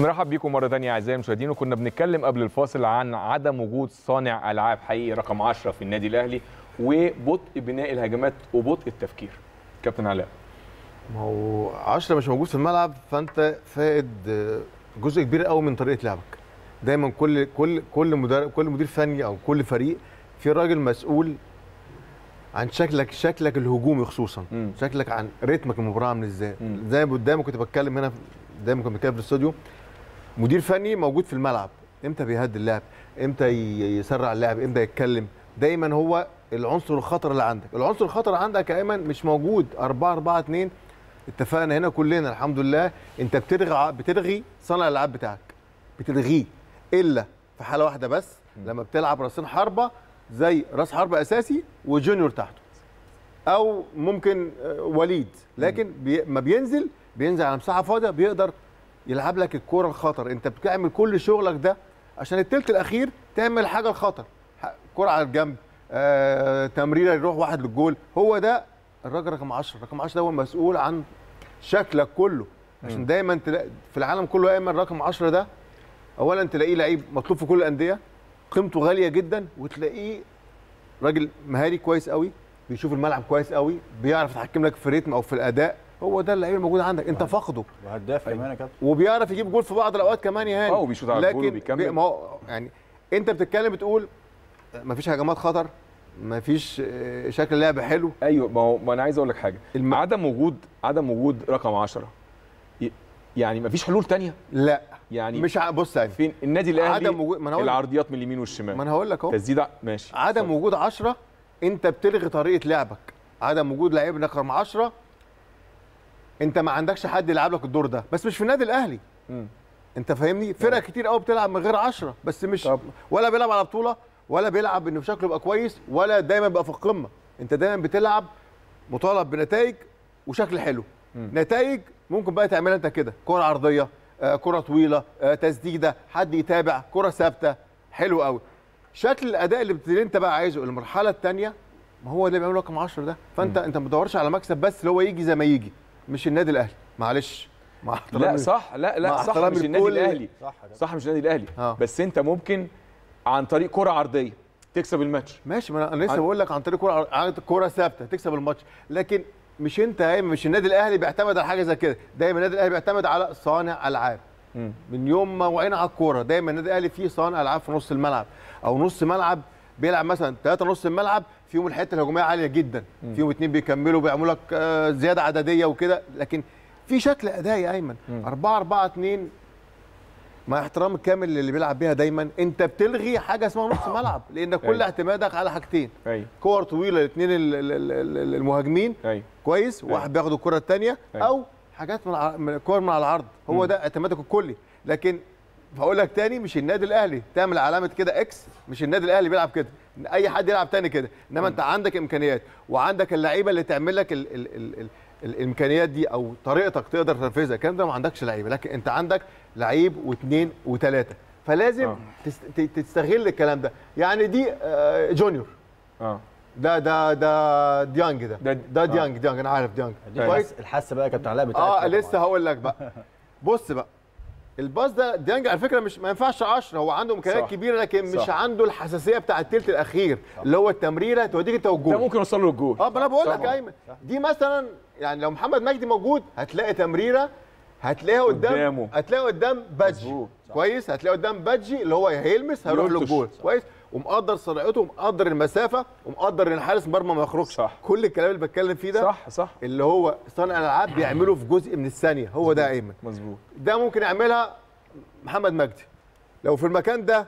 نرحب بيكم مره ثانيه اعزائي المشاهدين وكنا بنتكلم قبل الفاصل عن عدم وجود صانع العاب حقيقي رقم 10 في النادي الاهلي وبطء بناء الهجمات وبطء التفكير كابتن علاء ما هو 10 مش موجود في الملعب فانت فاقد جزء كبير قوي من طريقه لعبك دايما كل كل كل مدرب كل مدير فني او كل فريق في راجل مسؤول عن شكلك شكلك الهجومي خصوصا مم. شكلك عن رتمك المباراه عامل ازاي مم. زي ما قدامي كنت بتكلم هنا دايما كنت بتكلم في الاستوديو مدير فني موجود في الملعب امتى بيهدي اللاعب امتى ي- يسرع اللاعب امتى يتكلم دايما هو العنصر الخطر اللي عندك العنصر الخطر عندك يا ايمن مش موجود 4 4 2 اتفقنا هنا كلنا الحمد لله انت بتلغي بتلغي صانع الالعاب بتاعك بتلغيه الا في حاله واحده بس لما بتلعب راسين حربه زي راس حربه اساسي وجونيور تحته او ممكن آه، وليد لكن بي ما بينزل بينزل على مساحه فاضيه بيقدر يلعب لك الكوره الخطر انت بتعمل كل شغلك ده عشان التلت الاخير تعمل حاجه الخطر ح- كرة على الجنب آه، تمريره يروح واحد للجول هو ده الراجل رقم 10 رقم 10 ده هو المسؤول عن شكلك كله عشان دايما تلاقي في العالم كله دايما رقم 10 ده اولا تلاقيه لعيب مطلوب في كل الانديه قيمته غاليه جدا وتلاقيه راجل مهاري كويس قوي بيشوف الملعب كويس قوي بيعرف يتحكم لك في الريتم او في الاداء هو ده اللعيب الموجود عندك انت فاقده وهداف كمان يا كابتن وبيعرف يجيب جول في بعض الاوقات كمان يا هاني اه وبيشوط على الجول وبيكمل. بي- ما هو يعني انت بتتكلم بتقول مفيش هجمات خطر مفيش آه، شكل لعب حلو ايوه ما هو ما انا عايز اقول لك حاجه الم- عدم وجود عدم وجود رقم 10 ي- يعني ما فيش حلول تانية لا يعني مش ع- بص يعني فين النادي الاهلي عدم وجود- ما أنا هقول- العرضيات من اليمين والشمال ما انا هقول لك اهو تسديده ماشي عدم اتفضل. وجود 10 انت بتلغي طريقه لعبك عدم وجود لعيب رقم 10 انت ما عندكش حد يلعب لك الدور ده بس مش في النادي الاهلي مم. انت فاهمني فرق كتير قوي بتلعب من غير 10 بس مش طب. ولا بيلعب على بطوله ولا بيلعب انه شكله يبقى كويس ولا دايما بيبقى في القمه انت دايما بتلعب مطالب بنتائج وشكل حلو مم. نتائج ممكن بقى تعملها انت كده كره عرضيه آه، كره طويله آه، تسديده حد يتابع كره ثابته حلو قوي شكل الاداء اللي بت- اللي انت بقى عايزه المرحله الثانيه ما هو اللي بيعمل رقم 10 ده فانت انت ما بتدورش على مكسب بس اللي هو يجي زي ما يجي مش النادي الاهلي معلش مع لا احترامي صح لا مع لا صح احترامي مش النادي لكل- الاهلي صح يا كابتن صح مش النادي الاهلي آه. بس انت ممكن عن طريق كره عرضيه تكسب الماتش ماشي ما انا أنا لسه عن- بقول لك عن طريق كوره عن كوره ثابته تكسب الماتش لكن مش انت يا إما مش النادي الاهلي بيعتمد على حاجه زي كده دايما النادي الاهلي بيعتمد على صانع العاب مم. من يوم ما وعينا على الكوره دايما النادي الاهلي فيه صانع العاب في نص الملعب او نص ملعب بيلعب مثلا ثلاثه نص الملعب فيهم الحته الهجوميه عاليه جدا فيهم اتنين بيكملوا بيعملوا لك آه، زياده عدديه وكده لكن في شكل اداء يا ايمن 4 4 2 مع احترام الكامل اللي بيلعب بيها دايما انت بتلغي حاجه اسمها نص ملعب لان كل أيوة. اعتمادك على حاجتين ايوه كور طويله الاثنين المهاجمين ايوه كويس واحد بياخد الكره الثانيه أيوة. او حاجات من ع- من كور من على العرض هو ده اعتمادك الكلي لكن بقول لك تاني مش النادي الاهلي تعمل علامه كده اكس مش النادي الاهلي بيلعب كده اي حد يلعب تاني كده انما انت عندك امكانيات وعندك اللعيبه اللي تعمل لك ال ال ال ال الامكانيات دي او طريقتك تقدر تنفذها الكلام ده ما عندكش لعيبه لكن انت عندك لعيب واثنين وثلاثه فلازم آه. تست- ت- تستغل الكلام ده يعني دي آه، جونيور اه ده ده ده ديانج ده ده- ده آه. ديانج ديانج انا عارف ديانج دي كويس الحس- الحس بقى يا كابتن علاء بتاعت اه طبعاً. لسه هقول لك بقى بص بقى الباص ده ديانج على فكره مش ما ينفعش 10 هو عنده امكانيات صح. كبيره لكن مش صح. عنده الحساسيه بتاع الثلث الاخير اللي هو التمريره توديك انت ده والجول ممكن يوصل له الجول اه ما انا بقول لك طبعاً. يا ايمن دي مثلا يعني لو محمد مجدي موجود هتلاقي تمريره هتلاقيها قدام قدامه. هتلاقيها قدام بادجي مظبوط. كويس هتلاقي قدام بادجي اللي هو هيلمس هيروح يلطش. للجول كويس ومقدر سرعته ومقدر المسافه ومقدر ان حارس مرمى ما يخرجش صح. كل الكلام اللي بتكلم فيه ده صح صح اللي هو صانع الالعاب بيعمله في جزء من الثانيه هو ده ايمن مظبوط ده ممكن يعملها محمد مجدي لو في المكان ده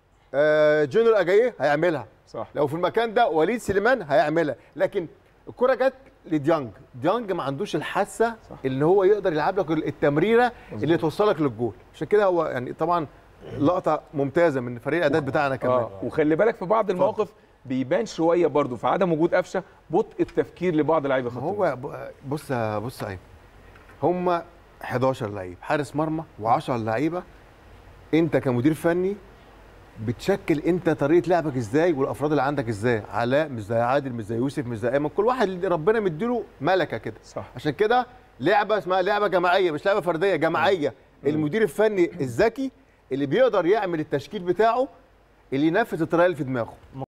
آه، جونيور اجاييه هيعملها صح لو في المكان ده وليد سليمان هيعملها لكن الكره جت لديانج ديانج ما عندوش الحاسه اللي هو يقدر يلعب لك التمريره اللي توصلك للجول عشان كده هو يعني طبعا لقطه ممتازه من فريق الاعداد بتاعنا كمان اه وخلي بالك في بعض المواقف بيبان شويه برضو في عدم وجود قفشه بطء التفكير لبعض لعيبه ما خط هو ب- بص يا- بص يا ايمن هم 11 لعيب حارس مرمى و10 لعيبه انت كمدير فني بتشكل انت طريقه لعبك ازاي والافراد اللي عندك ازاي علاء مش زي عادل مش زي يوسف مش زي ايمن كل واحد اللي ربنا مديله ملكه كده صح عشان كده لعبه اسمها لعبه جماعيه مش لعبه فرديه جماعيه المدير الفني الذكي اللي بيقدر يعمل التشكيل بتاعه اللي ينفذ الطريقه اللي في دماغه